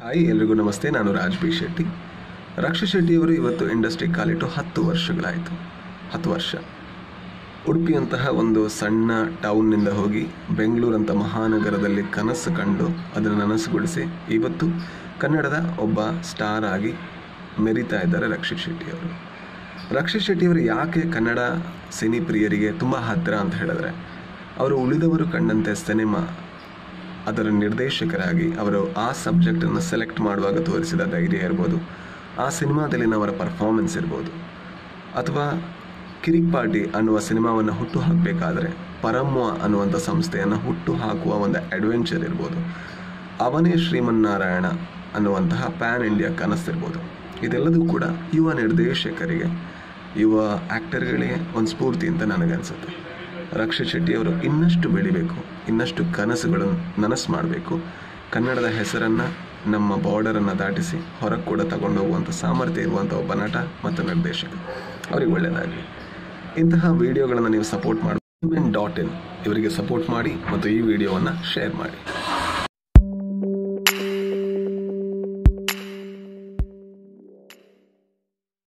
hi ಎಲ್ರಿಗೂ ನಮಸ್ತೆ ನಾನು ರಾಜ್ ಬಿ ಶೆಟ್ಟಿ ರಕ್ಷಾ ಶೆಟ್ಟಿಯವರು ಇವತ್ತು ಇಂಡಸ್ಟ್ರಿ ಕಾಲಿಟ್ಟು ಹತ್ತು ವರ್ಷಗಳಾಯಿತು ಹತ್ತು ವರ್ಷ ಉಡುಪಿಯಂತಹ ಒಂದು ಸಣ್ಣ ಟೌನ್ನಿಂದ ಹೋಗಿ ಬೆಂಗಳೂರಂಥ ಮಹಾನಗರದಲ್ಲಿ ಕನಸು ಕಂಡು ಅದನ್ನು ನನಸುಗೊಳಿಸಿ ಇವತ್ತು ಕನ್ನಡದ ಒಬ್ಬ ಸ್ಟಾರ್ ಆಗಿ ಮೆರಿತಾ ಇದ್ದಾರೆ ರಕ್ಷಿತ್ ಶೆಟ್ಟಿಯವರು ರಕ್ಷಿತ್ ಶೆಟ್ಟಿಯವರು ಯಾಕೆ ಕನ್ನಡ ಸಿನಿ ಪ್ರಿಯರಿಗೆ ತುಂಬ ಹತ್ತಿರ ಅಂತ ಹೇಳಿದ್ರೆ ಅವರು ಉಳಿದವರು ಕಂಡಂತೆ ಸಿನಿಮಾ ಅದರ ನಿರ್ದೇಶಕರಾಗಿ ಅವರು ಆ ಸಬ್ಜೆಕ್ಟನ್ನು ಸೆಲೆಕ್ಟ್ ಮಾಡುವಾಗ ತೋರಿಸಿದ ಧೈರ್ಯ ಇರ್ಬೋದು ಆ ಸಿನಿಮಾದಲ್ಲಿನ ಅವರ ಪರ್ಫಾರ್ಮೆನ್ಸ್ ಇರ್ಬೋದು ಅಥವಾ ಕಿರಿಕ್ ಪಾರ್ಟಿ ಅನ್ನುವ ಸಿನಿಮಾವನ್ನು ಹುಟ್ಟು ಹಾಕಬೇಕಾದ್ರೆ ಪರಮ್ವ ಅನ್ನುವಂಥ ಸಂಸ್ಥೆಯನ್ನು ಹುಟ್ಟು ಹಾಕುವ ಒಂದು ಅಡ್ವೆಂಚರ್ ಇರ್ಬೋದು ಅವನೇ ಶ್ರೀಮನ್ನಾರಾಯಣ ಅನ್ನುವಂತಹ ಪ್ಯಾನ್ ಇಂಡಿಯಾ ಕನಸಿರ್ಬೋದು ಇದೆಲ್ಲದೂ ಕೂಡ ಯುವ ನಿರ್ದೇಶಕರಿಗೆ ಯುವ ಆ್ಯಕ್ಟರ್ಗಳಿಗೆ ಒಂದು ಸ್ಫೂರ್ತಿ ಅಂತ ನನಗನ್ಸುತ್ತೆ ರಕ್ಷಿತ್ ಶೆಟ್ಟಿಯವರು ಇನ್ನಷ್ಟು ಬೆಳಿಬೇಕು ಇನ್ನಷ್ಟು ಕನಸುಗಳನ್ನು ನನಸು ಮಾಡಬೇಕು ಕನ್ನಡದ ಹೆಸರನ್ನು ನಮ್ಮ ಬಾರ್ಡರನ್ನು ದಾಟಿಸಿ ಹೊರಗೆ ಕೂಡ ತಗೊಂಡು ಹೋಗುವಂಥ ಸಾಮರ್ಥ್ಯ ಇರುವಂಥ ಒಬ್ಬ ನಟ ಮತ್ತು ನಿರ್ದೇಶಕ ಅವರಿಗೆ ಒಳ್ಳೆಯದಾಗಲಿ ಇಂತಹ ವಿಡಿಯೋಗಳನ್ನು ನೀವು ಸಪೋರ್ಟ್ ಮಾಡಿ ಡಾಟ್ ಇನ್ ಇವರಿಗೆ ಸಪೋರ್ಟ್ ಮಾಡಿ ಮತ್ತು ಈ ವಿಡಿಯೋವನ್ನು ಶೇರ್ ಮಾಡಿ